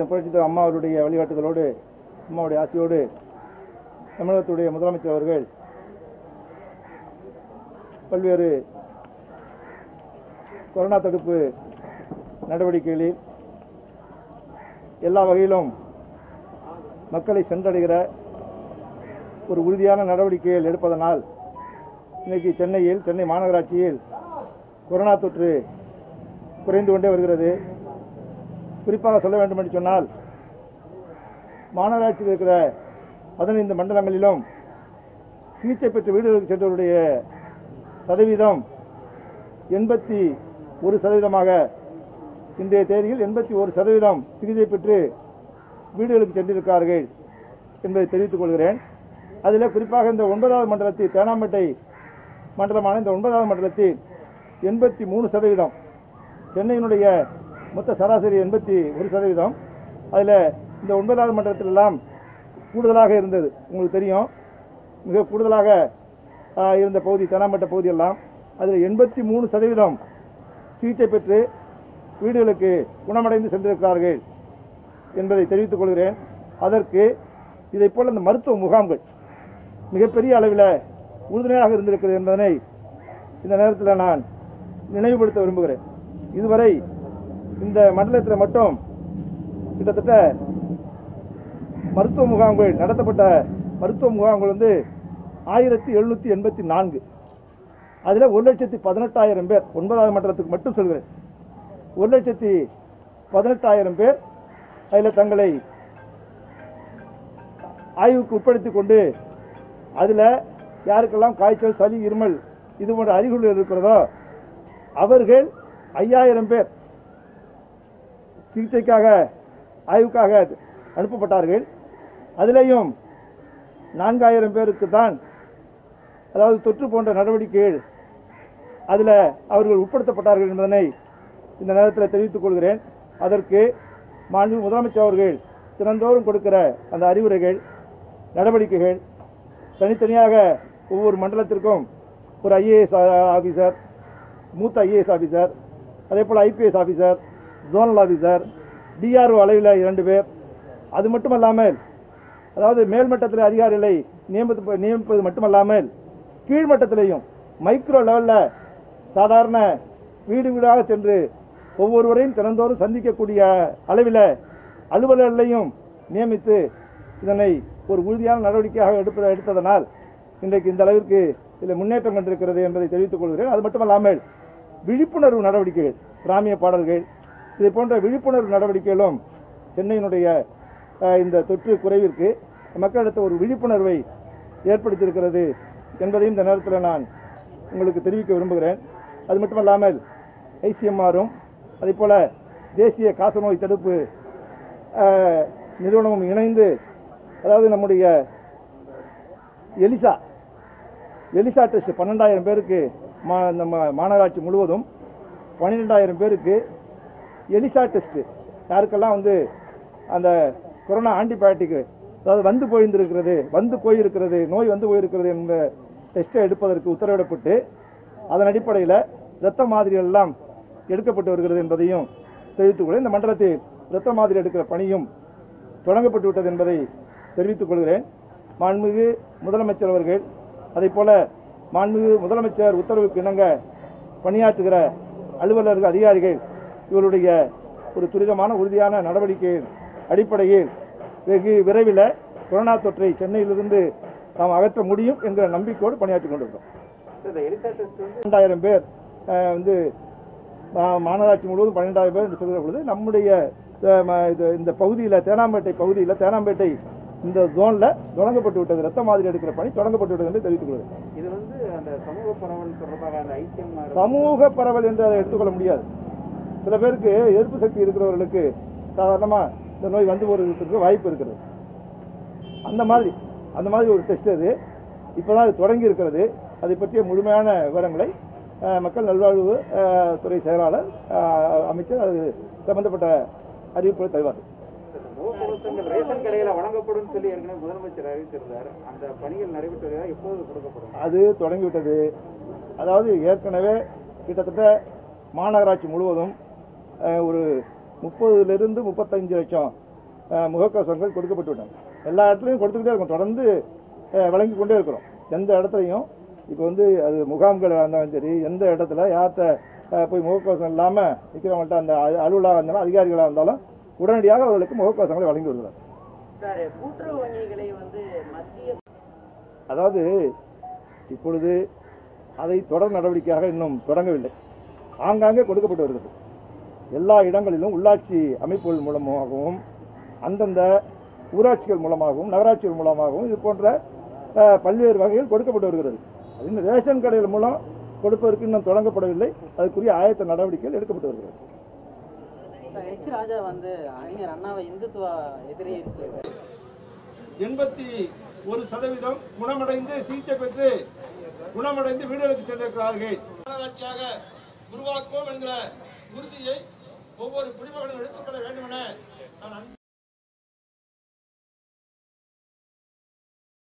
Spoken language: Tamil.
புரட்சித் தலைவர் அம்மா அவருடைய வழிகாட்டுதலோடு அம்மாவுடைய ஆசையோடு தமிழகத்துடைய முதலமைச்சர் அவர்கள் பல்வேறு கொரோனா தடுப்பு நடவடிக்கைகளில் எல்லா வகையிலும் மக்களை சென்றடைகிற ஒரு உறுதியான நடவடிக்கைகள் எடுப்பதனால் இன்னைக்கு சென்னையில் சென்னை மாநகராட்சியில் கொரோனா தொற்று குறைந்து கொண்டே வருகிறது குறிப்பாக சொல்ல வேண்டும் என்று சொன்னால் மாநகராட்சியில் இருக்கிற பதினைந்து மண்டலங்களிலும் சிகிச்சை பெற்ற வீடுகளுக்கு சென்றவருடைய சதவீதம் எண்பத்தி ஒரு சதவீதமாக இன்றைய தேதியில் எண்பத்தி ஒரு சதவீதம் சிகிச்சை பெற்று வீடுகளுக்கு சென்றிருக்கிறார்கள் என்பதை தெரிவித்துக் கொள்கிறேன் அதில் குறிப்பாக இந்த ஒன்பதாவது மண்டலத்தில் தேனாம்பேட்டை மண்டலமான இந்த ஒன்பதாவது மண்டலத்தில் எண்பத்தி மூணு சதவீதம் சென்னையினுடைய மொத்த சராசரி எண்பத்தி ஒரு சதவீதம் அதில் இந்த ஒன்பதாவது மண்டலத்திலெல்லாம் கூடுதலாக இருந்தது உங்களுக்கு தெரியும் மிக கூடுதலாக ஆ, இருந்த பகுதி தேனாம்பேட்டை பகுதியெல்லாம் அதில் எண்பத்தி மூணு சதவீதம் சிகிச்சை பெற்று வீடுகளுக்கு குணமடைந்து சென்றிருக்கிறார்கள் என்பதை தெரிவித்துக் கொள்கிறேன் அதற்கு இதைப் போல இந்த மருத்துவ முகாம்கள் மிகப்பெரிய அளவில் உறுதுணையாக இருந்திருக்கிறது என்பதனை இந்த நேரத்தில் நான் நினைவுபடுத்த விரும்புகிறேன் இதுவரை இந்த மண்டலத்தில் மட்டும் கிட்டத்தட்ட மருத்துவ முகாம்கள் நடத்தப்பட்ட மருத்துவ முகாம்கள் வந்து ஆயிரத்தி எழுநூற்றி எண்பத்தி நான்கு அதில் ஒரு லட்சத்தி பதினெட்டாயிரம் பேர் ஒன்பதாவது மண்டலத்துக்கு மட்டும் சொல்கிறேன் ஒரு லட்சத்தி பதினெட்டாயிரம் பேர் அதில் தங்களை ஆய்வுக்கு உட்படுத்தி கொண்டு அதில் யாருக்கெல்லாம் காய்ச்சல் சளி இருமல் இது போன்ற அறிகுறிகள் இருக்கிறதோ அவர்கள் ஐயாயிரம் பேர் சிகிச்சைக்காக ஆய்வுக்காக அனுப்பப்பட்டார்கள் அதிலேயும் நான்காயிரம் பேருக்கு தான் அதாவது தொற்று போன்ற நடவடிக்கைகள் அதில் அவர்கள் உட்படுத்தப்பட்டார்கள் என்பதனை இந்த நேரத்தில் தெரிவித்துக் கொள்கிறேன் அதற்கு மாண்பு முதலமைச்சர் அவர்கள் தினந்தோறும் கொடுக்கிற அந்த அறிவுரைகள் நடவடிக்கைகள் தனித்தனியாக ஒவ்வொரு மண்டலத்திற்கும் ஒரு ஐஏஎஸ் ஆஃபீஸர் மூத்த ஐஏஎஸ் ஆஃபீஸர் அதே போல் IPS officer zonal officer DRO அளவில் இரண்டு பேர் அது மட்டுமல்லாமல் அதாவது மேல்மட்டத்தில் அதிகாரிகளை நியமித்து நியமிப்பது மட்டுமல்லாமல் கீழ்மட்டத்திலேயும் மைக்ரோ லெவலில் சாதாரண வீடு வீடாக சென்று ஒவ்வொருவரையும் தினந்தோறும் சந்திக்கக்கூடிய அளவில் அலுவலர்களையும் நியமித்து இதனை ஒரு உறுதியான நடவடிக்கையாக எடுப்பதை எடுத்ததனால் இன்றைக்கு இந்த அளவிற்கு இதில் முன்னேற்றம் கண்டிருக்கிறது என்பதை தெரிவித்துக் கொள்கிறேன் அது மட்டுமல்லாமல் விழிப்புணர்வு நடவடிக்கைகள் கிராமிய பாடல்கள் இது போன்ற விழிப்புணர்வு நடவடிக்கைகளும் சென்னையினுடைய அஹ், இந்த தொற்று குறைவிற்கு மக்களிடத்தில் ஒரு விழிப்புணர்வை ஏற்படுத்தியிருக்கிறது என்பதையும் இந்த நேரத்தில் நான் உங்களுக்கு தெரிவிக்க விரும்புகிறேன் அது மட்டுமல்லாமல் ஐசிஎம்ஆரும் அதே போல் தேசிய காசநோய் தடுப்பு அஹ், நிறுவனமும் இணைந்து அதாவது நம்முடைய எலிசா எலிசா டெஸ்ட் பன்னெண்டாயிரம் பேருக்கு மா நம்ம மாநகராட்சி முழுவதும் பன்னிரெண்டாயிரம் பேருக்கு எலிசா டெஸ்ட்டு யாருக்கெல்லாம் வந்து அந்த கொரோனா ஆன்டிபயோட்டிக் அதாவது வந்து போயிருந்திருக்கிறது வந்து போயிருக்கிறது நோய் வந்து போயிருக்கிறது என்ற டெஸ்ட்டை எடுப்பதற்கு உத்தரவிடப்பட்டு அதன் அடிப்படையில் இரத்த மாதிரிகள் எல்லாம் எடுக்கப்பட்டு வருகிறது என்பதையும் தெரிவித்துக் கொள்ள இந்த மண்டலத்தில் இரத்த மாதிரி எடுக்கிற பணியும் தொடங்கப்பட்டு விட்டது என்பதை தெரிவித்துக் கொள்கிறேன் மாண்புமிகு முதலமைச்சர் அவர்கள் அதைப் போல மாண்புமிகு முதலமைச்சர் உத்தரவுக்கு இணங்க பணியாற்றுகிற அலுவலர்கள் அதிகாரிகள் இவருடைய ஒரு துரிதமான உறுதியான நடவடிக்கை அடிப்படையில் வெகு விரைவில் கொரோனா தொற்றை சென்னையிலிருந்து நாம் அகற்ற முடியும் என்கிற நம்பிக்கையோடு பணியாற்றிக் கொண்டிருக்கிறோம் இந்த எலிசா டெஸ்ட் வந்து பன்னெண்டாயிரம் பேர் அஹ், வந்து மா- மாநகராட்சி முழுவதும் பன்னெண்டாயிரம் பேர் என்று சொல்கிற பொழுது நம்முடைய அஹ், ம- இது இந்த பகுதியில் தேனாம்பேட்டை பகுதியில் தேனாம்பேட்டை இந்த ஜோனில் தொடங்கப்பட்டு விட்டது ரத்த மாதிரி எடுக்கிற பணி தொடங்கப்பட்டு விட்டது என்று தெரிவித்துக் கொள்கிறேன் இது வந்து அந்த சமூக பரவல் தொடர்பாக அந்த ஐசிஎம்ஆர் சமூக பரவல் என்று அதை எடுத்துக்கொள்ள முடியாது சில பேருக்கு எதிர்ப்பு சக்தி இருக்கிறவர்களுக்கு சாதாரணமாக இந்த நோய் வந்து போகிறதுக்கு வாய்ப்பு இருக்கிறது அந்த மாதிரி அந்த மாதிரி ஒரு டெஸ்ட் அது இப்போ தான் அது தொடங்கி இருக்கிறது அதை பற்றிய முழுமையான விவரங்களை அஹ், மக்கள் நல்வாழ்வு அஹ், துறை செயலாளர் அஹ், அமைச்சர் அது சம்பந்தப்பட்ட அறிவிப்புகளை தருவார்கள் முகக்கவசங்கள் ரேஷன் கடையில வழங்கப்படும் சொல்லி ஏற்கனவே முதலமைச்சர் அறிவித்திருந்தார் அந்த பணிகள் நடைபெற்று வருகிறதா? எப்போது கொடுக்கப்படும் அது தொடங்கிவிட்டது அதாவது ஏற்கனவே கிட்டத்தட்ட மாநகராட்சி முழுவதும் அஹ், ஒரு முப்பதுலேருந்து முப்பத்தஞ்சு லட்சம் அஹ், முகக்கவசங்கள் கொடுக்கப்பட்டு விட்டன எல்லா இடத்துலையும் கொடுத்துக்கிட்டே இருக்கோம் தொடர்ந்து அஹ், வழங்கி கொண்டே இருக்கிறோம் எந்த இடத்துலையும் இப்போ வந்து அது முகாம்களாக இருந்தாலும் சரி எந்த இடத்துல யார்கிட்ட அஹ், போய் முகக்கவசம் இல்லாமல் நிற்கிறவங்கள்ட்ட அந்த அ- அலுவலாக இருந்தாலும் அதிகாரிகளாக இருந்தாலும் உடனடியாக அவர்களுக்கு முகக்கவசங்களை வழங்கி வருகிறார் சார் கூட்டுறவு வங்கிகளை வந்து மத்திய அதாவது இப்பொழுது அதை தொடர் நடவடிக்கையாக இன்னும் தொடங்கவில்லை ஆங்காங்கே கொடுக்கப்பட்டு வருகிறது எல்லா இடங்களிலும் உள்ளாட்சி அமைப்புகள் மூலமாகவும் அந்தந்த ஊராட்சிகள் மூலமாகவும் நகராட்சிகள் மூலமாகவும் இது போன்ற அஹ், பல்வேறு வகைகள் கொடுக்கப்பட்டு வருகிறது அது இன்னும் ரேஷன் கடைகள் மூலம் கொடுப்பதற்கு இன்னும் தொடங்கப்படவில்லை அதுக்குரிய ஆயத்த நடவடிக்கைகள் எடுக்கப்பட்டு வருகிறது சார் ஹெச் ராஜா வந்து அறிஞர் அண்ணாவை இந்துத்துவ எதிரி இருக்கு எண்பத்தி ஒரு சதவீதம் குணமடைந்து சிகிச்சை பெற்று குணமடைந்து வீடுகளுக்கு சென்றிருக்கிறார்கள் மாநகராட்சியாக உருவாக்குவோம் என்கிற உறுதியை ஒவ்வொரு குடிமகனும் எடுத்துக்கொள்ள வேண்டும் என நான்